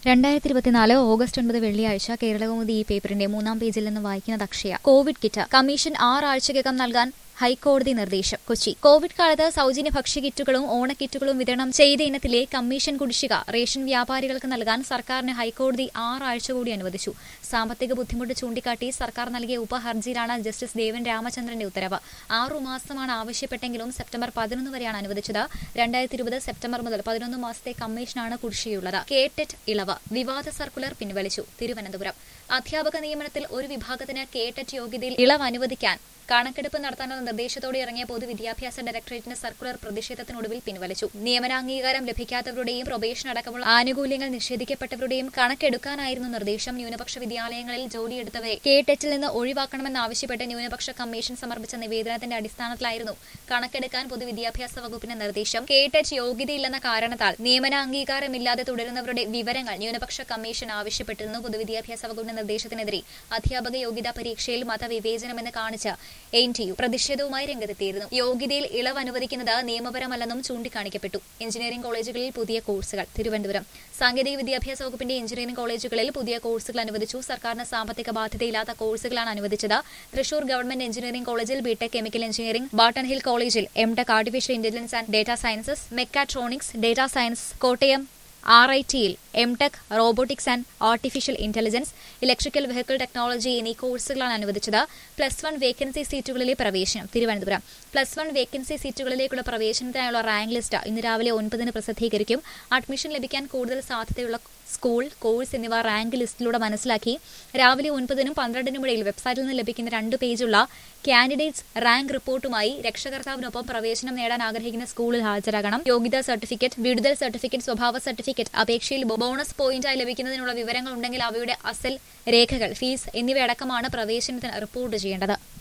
രണ്ടായിരത്തി ഇരുപത്തിനാല് ഓഗസ്റ്റ് ഒൻപത് വെള്ളിയാഴ്ച കേരളകൗമുദി ഈ പേപ്പറിന്റെ മൂന്നാം പേജിൽ നിന്ന് വായിക്കുന്നത് അക്ഷയ കോവിഡ് കിറ്റ് കമ്മീഷൻ ആറാഴ്ചയ്ക്കകം നൽകാൻ ഹൈക്കോടതി നിർദ്ദേശം കൊച്ചി കോവിഡ് കാലത്ത് സൌജന്യ ഭക്ഷ്യകിറ്റുകളും ഓണക്കിറ്റുകളും വിതരണം ചെയ്ത ഇനത്തിലെ കമ്മീഷൻ കുടിശ്ശിക റേഷൻ വ്യാപാരികൾക്ക് നൽകാൻ സർക്കാരിന് ഹൈക്കോടതി ആറാഴ്ച കൂടി അനുവദിച്ചു സാമ്പത്തിക ബുദ്ധിമുട്ട് ചൂണ്ടിക്കാട്ടി സർക്കാർ നൽകിയ ഉപഹർജിയിലാണ് ജസ്റ്റിസ് ദേവൻ രാമചന്ദ്രന്റെ ഉത്തരവ് ആറുമാസമാണ് ആവശ്യപ്പെട്ടെങ്കിലും സെപ്റ്റംബർ പതിനൊന്ന് വരെയാണ് അനുവദിച്ചത് രണ്ടായിരത്തി ഇരുപത് സെപ്റ്റംബർ മുതൽ പതിനൊന്ന് മാസത്തെ കമ്മീഷനാണ് കുടിശ്ശികയുള്ളത് കേടെറ്റ് ഇളവ് വിവാദ സർക്കുലർ പിൻവലിച്ചു തിരുവനന്തപുരം അധ്യാപക നിയമനത്തിൽ ഒരു വിഭാഗത്തിന് കേടെറ്റ് യോഗ്യതയിൽ ഇളവ് അനുവദിക്കാൻ കണക്കെടുപ്പ് നടത്താനുള്ള നിർദ്ദേശത്തോടെ ഇറങ്ങിയ പൊതുവിദ്യാഭ്യാസ ഡയറക്ടറേറ്റിന്റെ സർക്കുലർ പ്രതിഷേധത്തിനൊടുവിൽ പിൻവലിച്ചു നിയമനാംഗീകാരം ലഭിക്കാത്തവരുടെയും പ്രൊബേഷൻ അടക്കമുള്ള ആനുകൂല്യങ്ങൾ നിഷേധിക്കപ്പെട്ടവരുടെയും കണക്കെടുക്കാനായിരുന്നു നിർദ്ദേശം ന്യൂനപക്ഷ വിദ്യാലയങ്ങളിൽ ജോലിയെടുത്തവരെ കേടെറ്റിൽ നിന്ന് ഒഴിവാക്കണമെന്നാവശ്യപ്പെട്ട് ന്യൂനപക്ഷ കമ്മീഷൻ സമർപ്പിച്ച നിവേദനത്തിന്റെ അടിസ്ഥാനത്തിലായിരുന്നു കണക്കെടുക്കാൻ പൊതുവിദ്യാഭ്യാസ വകുപ്പിന്റെ നിർദ്ദേശം കേടെറ്റ് യോഗ്യതയില്ലെന്ന കാരണത്താൽ നിയമനാംഗീകാരമില്ലാതെ തുടരുന്നവരുടെ വിവരങ്ങൾ ന്യൂനപക്ഷ കമ്മീഷൻ ആവശ്യപ്പെട്ടിരുന്നു പൊതുവിദ്യാഭ്യാസ വകുപ്പിന്റെ നിർദ്ദേശത്തിനെതിരെ അധ്യാപക യോഗ്യതാ പരീക്ഷയിൽ മതവിവേചനമെന്ന് കാണിച്ച് എൻ ടി യു പ്രതിഷേധവുമായി രംഗത്തെത്തിയിരുന്നു യോഗ്യതയിൽ ഇളവ് അനുവദിക്കുന്നത് നിയമപരമല്ലെന്നും ചൂണ്ടിക്കാണിക്കപ്പെട്ടു എഞ്ചിനീയറിംഗ് കോളേജുകളിൽ പുതിയ കോഴ്സുകൾ തിരുവനന്തപുരം സാങ്കേതിക വിദ്യാഭ്യാസ വകുപ്പിന്റെ എഞ്ചിനീയറിംഗ് കോളേജുകളിൽ പുതിയ കോഴ്സുകൾ അനുവദിച്ചു സർക്കാരിന് സാമ്പത്തിക ബാധ്യതയില്ലാത്ത കോഴ്സുകളാണ് അനുവദിച്ചത് തൃശൂർ ഗവൺമെന്റ് എഞ്ചിനീയറിംഗ് കോളേജിൽ B tech chemical engineering Barton Hill കോളേജിൽ M tech artificial intelligence and data sciences mechatronics data science Kottayam R I ടിയിൽ M tech robotics and artificial intelligence electrical vehicle technology എന്നീ കോഴ്സുകളാണ് അനുവദിച്ചത് പ്ലസ് വൺ വേക്കൻസി സീറ്റുകളിലെ പ്രവേശനം തിരുവനന്തപുരം പ്ലസ് വൺ വേക്കൻസി സീറ്റുകളിലേക്കുള്ള പ്രവേശനത്തിനായുള്ള റാങ്ക് ലിസ്റ്റ് ഇന്ന് രാവിലെ ഒൻപതിന് പ്രസിദ്ധീകരിക്കും അഡ്മിഷൻ ലഭിക്കാൻ കൂടുതൽ സാധ്യതയുള്ള സ്കൂൾ കോഴ്സ് എന്നിവ റാങ്ക് ലിസ്റ്റിലൂടെ മനസ്സിലാക്കി രാവിലെ ഒൻപതിനും പന്ത്രണ്ടിനും ഇടയിൽ വെബ്സൈറ്റിൽ നിന്ന് ലഭിക്കുന്ന രണ്ട് പേജുള്ള കാൻഡിഡേറ്റ്സ് റാങ്ക് റിപ്പോർട്ടുമായി രക്ഷകർത്താവിനൊപ്പം പ്രവേശനം നേടാൻ ആഗ്രഹിക്കുന്ന സ്കൂളിൽ ഹാജരാകണം യോഗ്യതാ സർട്ടിഫിക്കറ്റ് വിടുതൽ സർട്ടിഫിക്കറ്റ് സ്വഭാവ സർട്ടിഫിക്കറ്റ് അപേക്ഷയിൽ ബോണസ് പോയിന്റായി ലഭിക്കുന്നതിനുള്ള വിവരങ്ങൾ ഉണ്ടെങ്കിൽ അവയുടെ അസൽ രേഖകൾ ഫീസ് എന്നിവയടക്കമാണ് പ്രവേശനത്തിന് റിപ്പോർട്ട് ചെയ്യേണ്ടത്